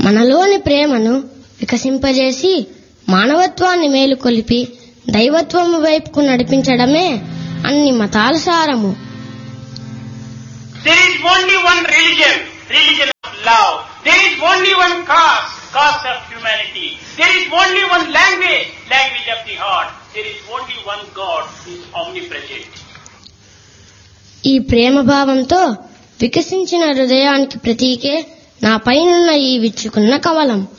మనలోని ప్రేమను వికసింపజేసి మానవత్వాన్ని మేలుకొలిపి దైవత్వము వైపుకు నడిపించడమే అన్ని మతాల సారము There is only one religion, religion of love. There is only one cause, cause of humanity. There is only one language, language of the heart. There is only one God who is omnipresent. ఈ ప్రేమ భావంతో వికసించిన హృదయానికి ప్రతీకే నా పైనున్న ఈ విచ్చుకున్న కవలం